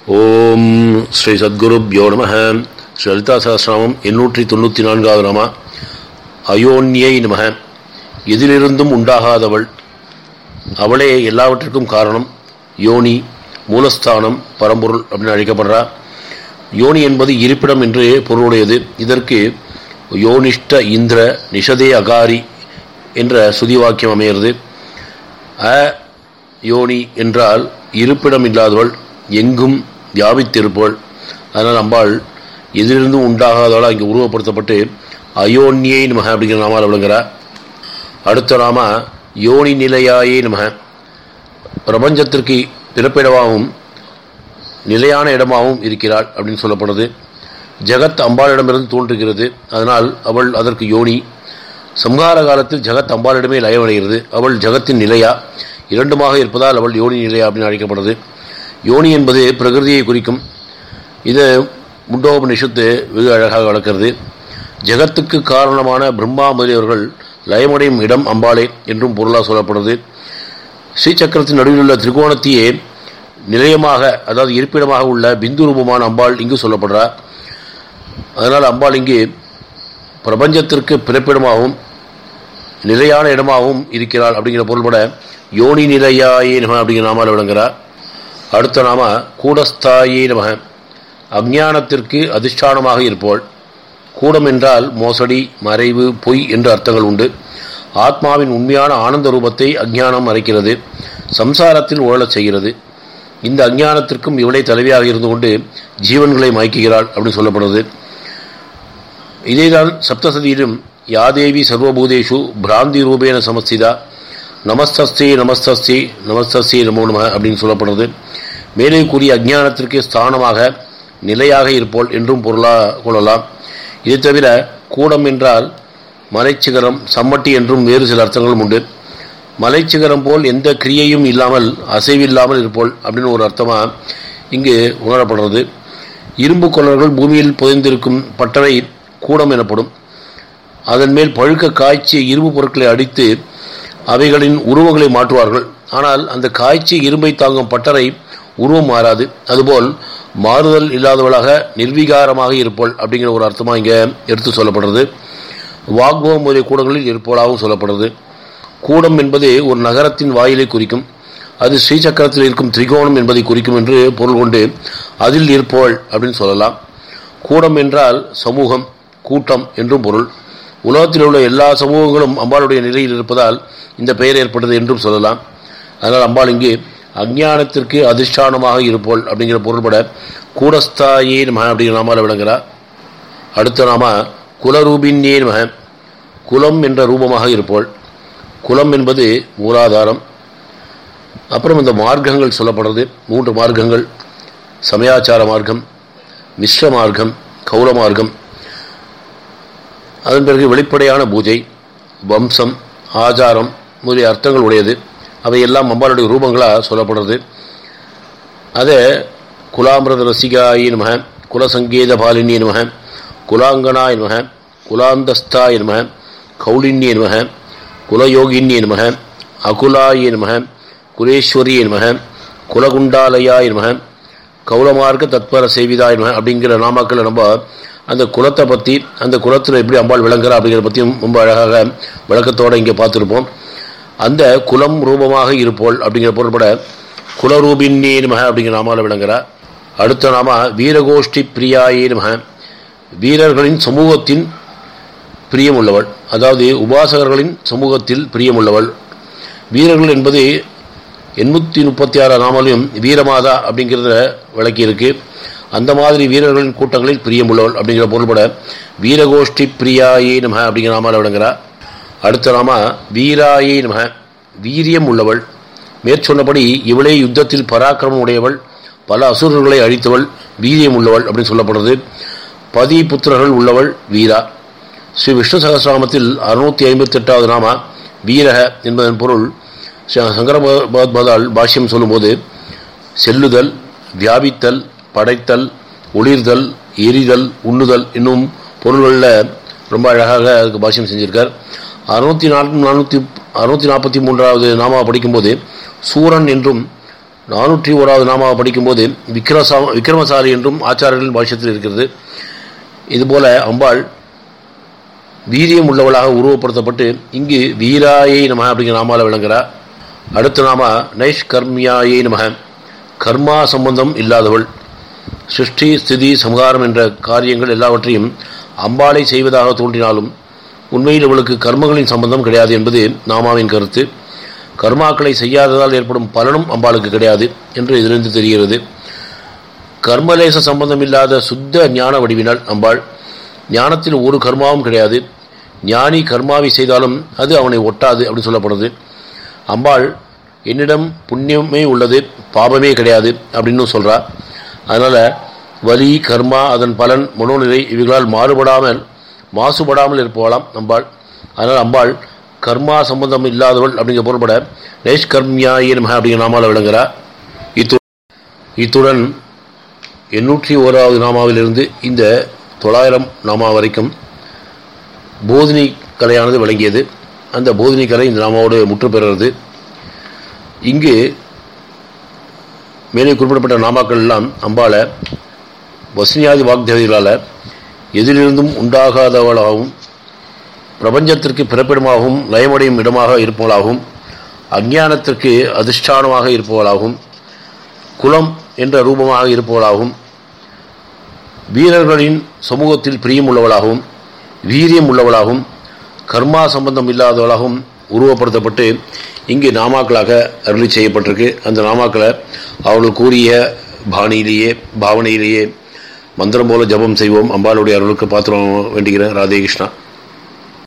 ஓம் ஸ்ரீ சத்குருப்யோ நம ஸ்ரீ லலிதா சகசிரநாமம் எண்ணூற்றி தொண்ணூற்றி நான்காவது நாம அயோன்யை நம எதிலிருந்தும் உண்டாகாதவள் அவளே எல்லாவற்றிற்கும் காரணம் யோனி மூலஸ்தானம் பரம்பொருள் அப்படின்னு அழைக்கப்படுறா யோனி என்பது இருப்பிடம் என்று பொருளுடையது இதற்கு யோனிஷ்ட இந்திர நிஷதே அகாரி என்ற சுதி வாக்கியம் அமைகிறது அ யோனி என்றால் இருப்பிடம் இல்லாதவள் எங்கும் வியாபித்திருப்பவள் அதனால் அம்பாள் எதிலிருந்தும் உண்டாகாதவளாக இங்கே உருவப்படுத்தப்பட்டு அயோன்யை நமக அப்படிங்கிற நாமால் விளங்குகிறார் அடுத்த நாம யோனி நிலையாயே நமக பிரபஞ்சத்திற்கு பிறப்பிடமாகவும் நிலையான இடமாகவும் இருக்கிறாள் அப்படின்னு சொல்லப்படுது ஜெகத் அம்பாளிடமிருந்து தோன்றுகிறது அதனால் அவள் அதற்கு யோனி சம்ஹார காலத்தில் ஜெகத் அம்பாளிடமே லயமடைகிறது அவள் ஜெகத்தின் நிலையா இரண்டுமாக இருப்பதால் அவள் யோனி நிலையா அப்படின்னு அழைக்கப்படுறது யோனி என்பது பிரகிருதியை குறிக்கும் இது முண்டோபனிஷத்து வெகு அழகாக வளர்க்கிறது ஜெகத்துக்கு காரணமான பிரம்மா முதலியவர்கள் லயமடையும் இடம் அம்பாளே என்றும் பொருளாக சொல்லப்படுறது ஸ்ரீசக்கரத்தின் நடுவில் உள்ள திரிகோணத்தையே நிலையமாக அதாவது இருப்பிடமாக உள்ள பிந்து ரூபமான அம்பாள் இங்கு சொல்லப்படுறார் அதனால் அம்பாள் இங்கு பிரபஞ்சத்திற்கு பிறப்பிடமாகவும் நிலையான இடமாகவும் இருக்கிறாள் அப்படிங்கிற பொருள்பட யோனி நிலையாயே நம அப்படிங்கிற நாமால் விளங்குகிறார் அடுத்த நாம கூடஸ்தாயே நம அஜ்ஞானத்திற்கு அதிஷ்டானமாக இருப்போள் கூடம் என்றால் மோசடி மறைவு பொய் என்ற அர்த்தங்கள் உண்டு ஆத்மாவின் உண்மையான ஆனந்த ரூபத்தை அஜ்ஞானம் மறைக்கிறது சம்சாரத்தில் உழலச் செய்கிறது இந்த அஞ்ஞானத்திற்கும் இவளை தலைவியாக இருந்து கொண்டு ஜீவன்களை மயக்குகிறாள் அப்படின்னு சொல்லப்படுறது இதேதான் சப்தசதியிலும் யாதேவி சர்வபூதேஷு பிராந்தி ரூபேன சமஸ்திதா நமஸ்தஸ்தே நமஸ்தஸ்தே நமஸ்தஸ்தே நமோ நம அப்படின்னு சொல்லப்படுறது மேலே கூறிய அஜ்ஞானத்திற்கு ஸ்தானமாக நிலையாக இருப்போல் என்றும் பொருளாக கொள்ளலாம் இதை தவிர கூடம் என்றால் மலைச்சிகரம் சம்மட்டி என்றும் வேறு சில அர்த்தங்களும் உண்டு மலைச்சிகரம் போல் எந்த கிரியையும் இல்லாமல் அசைவில்லாமல் இருப்போல் அப்படின்னு ஒரு அர்த்தமாக இங்கு உணரப்படுறது இரும்பு கொள்ளர்கள் பூமியில் புதைந்திருக்கும் பட்டறை கூடம் எனப்படும் அதன் மேல் பழுக்க காய்ச்சிய இரும்பு பொருட்களை அடித்து அவைகளின் உருவங்களை மாற்றுவார்கள் ஆனால் அந்த காய்ச்சிய இரும்பை தாங்கும் பட்டறை உருவம் மாறாது அதுபோல் மாறுதல் இல்லாதவளாக நிர்வீகாரமாக இருப்போள் அப்படிங்கிற ஒரு அர்த்தமாக இங்கே எடுத்து சொல்லப்படுறது வாக்பவம் முதலிய கூடங்களில் இருப்போலாகவும் சொல்லப்படுறது கூடம் என்பது ஒரு நகரத்தின் வாயிலை குறிக்கும் அது ஸ்ரீசக்கரத்தில் இருக்கும் திரிகோணம் என்பதை குறிக்கும் என்று பொருள் கொண்டு அதில் இருப்போள் அப்படின்னு சொல்லலாம் கூடம் என்றால் சமூகம் கூட்டம் என்றும் பொருள் உலகத்தில் உள்ள எல்லா சமூகங்களும் அம்பாளுடைய நிலையில் இருப்பதால் இந்த பெயர் ஏற்பட்டது என்றும் சொல்லலாம் அதனால் அம்பாள் இங்கு அஞ்ஞானத்திற்கு அதிஷ்டானமாக இருப்போள் அப்படிங்கிற பொருள்பட கூடஸ்தாயே நம அப்படிங்கிற நாமால் விளங்குகிறார் அடுத்த நாம குலரூபின்யே நம குலம் என்ற ரூபமாக இருப்போள் குலம் என்பது மூலாதாரம் அப்புறம் இந்த மார்க்கங்கள் சொல்லப்படுறது மூன்று மார்க்கங்கள் சமயாச்சார மார்க்கம் மிஸ்ர மார்க்கம் கௌல மார்க்கம் அதன் பிறகு வெளிப்படையான பூஜை வம்சம் ஆச்சாரம் முதலிய அர்த்தங்கள் உடையது அவையெல்லாம் அம்பாளுடைய ரூபங்களாக சொல்லப்படுறது அதை குலாமிரத ரசிகாய நம குலசங்கீத பாலினிய நம குலாங்கனாய நம குலாந்தஸ்தாய நம கௌலின்ய நம குலயோகின்ய நம அகுலாய நம குலேஸ்வரிய நம குலகுண்டாலயாய நம கௌலமார்க்க தத்பர சேவிதாய நம அப்படிங்கிற நாமாக்களை நம்ம அந்த குலத்தை பற்றி அந்த குலத்தில் எப்படி அம்பாள் விளங்குறா அப்படிங்கிறத பற்றியும் ரொம்ப அழகாக விளக்கத்தோடு இங்கே பார்த்துருப்போம் அந்த குலம் ரூபமாக இருப்போல் அப்படிங்கிற பொருள்பட குலரூபின்னே நமக அப்படிங்கிற நாமால விளங்குறா அடுத்த நாம வீரகோஷ்டி பிரியாயே நமக வீரர்களின் சமூகத்தின் பிரியமுள்ளவள் அதாவது உபாசகர்களின் சமூகத்தில் பிரியமுள்ளவள் வீரர்கள் என்பது எண்ணூற்றி முப்பத்தி ஆறு நாமலையும் வீரமாதா அப்படிங்கிறத விளக்கி இருக்கு அந்த மாதிரி வீரர்களின் கூட்டங்களில் பிரியமுள்ளவள் அப்படிங்கிற பொருள்பட வீரகோஷ்டி பிரியாயே நம அப்படிங்கிற நாமால விளங்குறா அடுத்த நாம வீராயே நம வீரியம் உள்ளவள் மேற்சொன்னபடி இவளே யுத்தத்தில் பராக்கிரமம் உடையவள் பல அசுரர்களை அழித்தவள் வீரியம் உள்ளவள் அப்படின்னு சொல்லப்படுறது பதி புத்திரர்கள் உள்ளவள் வீரா ஸ்ரீ விஷ்ணு சகசிராமத்தில் அறுநூத்தி ஐம்பத்தி எட்டாவது நாம வீரக என்பதன் பொருள் சங்கரபாதால் பாஷ்யம் சொல்லும்போது செல்லுதல் வியாபித்தல் படைத்தல் ஒளிர்தல் எரிதல் உண்ணுதல் என்னும் பொருள்களில் ரொம்ப அழகாக அதுக்கு பாஷ்யம் செஞ்சிருக்கார் அறுநூத்தி நான்கு நானூற்றி அறுநூத்தி நாற்பத்தி மூன்றாவது நாமா படிக்கும்போது சூரன் என்றும் நானூற்றி ஓராவது நாமாவை படிக்கும்போது விக்ரசா விக்ரமசாலி என்றும் ஆச்சாரியர்கள் பாஷ்யத்தில் இருக்கிறது இதுபோல அம்பாள் வீரியம் உள்ளவளாக உருவப்படுத்தப்பட்டு இங்கு வீராயை நம அப்படிங்கிற நாமால விளங்குகிறார் அடுத்த நாம நைஷ் கர்மியாயை நம கர்மா சம்பந்தம் இல்லாதவள் சிருஷ்டி ஸ்திதி சம்ஹாரம் என்ற காரியங்கள் எல்லாவற்றையும் அம்பாளை செய்வதாக தோன்றினாலும் உண்மையில் அவளுக்கு கர்மங்களின் சம்பந்தம் கிடையாது என்பது நாமாவின் கருத்து கர்மாக்களை செய்யாததால் ஏற்படும் பலனும் அம்பாளுக்கு கிடையாது என்று இதிலிருந்து தெரிகிறது கர்மலேச சம்பந்தம் இல்லாத சுத்த ஞான வடிவினால் அம்பாள் ஞானத்தில் ஒரு கர்மாவும் கிடையாது ஞானி கர்மாவை செய்தாலும் அது அவனை ஒட்டாது அப்படின்னு சொல்லப்படுது அம்பாள் என்னிடம் புண்ணியமே உள்ளது பாபமே கிடையாது அப்படின்னு சொல்றா அதனால வலி கர்மா அதன் பலன் மனோநிலை இவைகளால் மாறுபடாமல் மாசுபடாமல் இருப்பவளாம் அம்பாள் அதனால் அம்பாள் கர்மா சம்பந்தம் இல்லாதவள் அப்படிங்கிற பொருள்பட நைஷ்கர்மியாயே நம அப்படிங்கிற நாமாவில் விளங்குகிறார் இத்து இத்துடன் எண்ணூற்றி ஓராவது நாமாவிலிருந்து இந்த தொள்ளாயிரம் நாமா வரைக்கும் போதினி கலையானது விளங்கியது அந்த போதினி கலை இந்த நாமாவோடு முற்று பெறுறது இங்கு மேலே குறிப்பிடப்பட்ட நாமாக்கள் எல்லாம் அம்பால வசனியாதி வாக்தேவதைகளால் எதிலிருந்தும் உண்டாகாதவளாகவும் பிரபஞ்சத்திற்கு பிறப்பிடமாகவும் லயமடையும் இடமாக இருப்பவளாகவும் அஞ்ஞானத்திற்கு அதிஷ்டானமாக இருப்பவளாகவும் குலம் என்ற ரூபமாக இருப்பவளாகவும் வீரர்களின் சமூகத்தில் பிரியம் உள்ளவளாகவும் வீரியம் உள்ளவளாகவும் கர்மா சம்பந்தம் இல்லாதவளாகவும் உருவப்படுத்தப்பட்டு இங்கு நாமாக்களாக அருளி செய்யப்பட்டிருக்கு அந்த நாமாக்களை அவர்கள் கூறிய பாணியிலேயே பாவனையிலேயே மந்திரம் போல ஜபம் செய்வோம் அம்பாளுடைய அருளுக்கு பாத்திரம் வேண்டுகிறேன் ராதே கிருஷ்ணா